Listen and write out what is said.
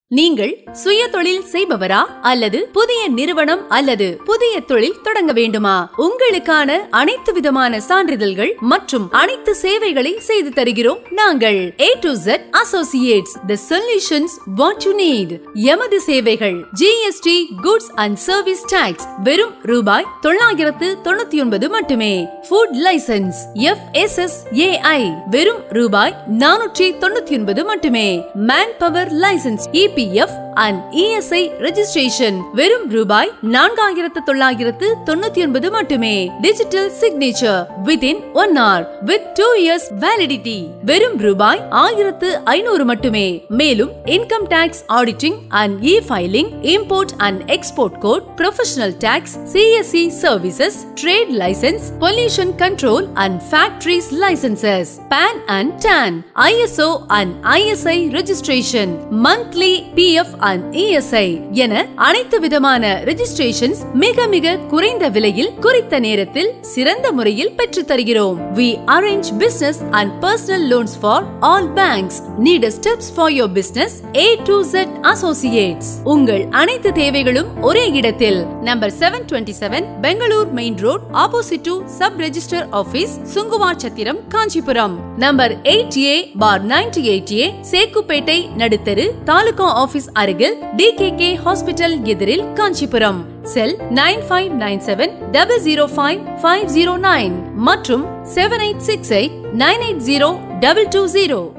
நீங்கள் சுய தொழில் செய்பவரா அல்லது புதிய நிறுவனம் அல்லது புதிய தொழில் தொடங்க வேண்டுமா உங்களுக்கான அனைத்து விதமான சான்றிதழ்கள் மற்றும் அனைத்து சேவைகளை செய்து தருகிறோம் நாங்கள் A to Z associates the solutions what you need எமது சேவைகள் GST goods and service tax வெறும் ரூபாய் தொள்ளாயிரத்து தொண்ணூத்தி ஒன்பது மட்டுமே food license F S S AI வெறும் ரூபாய் நானூற்றி தொண்ணூத்தி ஒன்பது மட்டுமே man power license EPF and ESI registration வெறும் ரூபாய் நான்காயிரத்து தொள்ளாயிரத்து தொண்ணூத்தி ஒன்பது மட்டுமே digital signature within one hour with two years validity வெறும் ரூபாய் ஆயிரத்து ஐநூறு மட்டுமே மேலும் income tax auditing and e filing import and export code professional tax CSC services trade license pollution control and factories licenses PAN and TAN ISO and ISI registration monthly PF and ESI என அனைத்து விதமான registrations மிக மிக குறைந்த விலையில் குறித்த நேரத்தில் சிறந்த முறையில் பெற்று தருகிறோம் we arrange business and personal loans for all banks need steps for your business A to Z associates உங்கள் அனைத்து தேவைகளும் ஒரே இடத்தில் number seven twenty seven Bangalore main road opposite to sub register office Sunguvar Chathiram Kanchipuram number eight A bar ninety eight A Sekkupettai நடுத்தரு taluka office அருகில் TKK hospital எதிரில் Kanchipuram cell nine five nine seven double zero five five zero nine மற்றும் seven eight six eight nine eight zero double two zero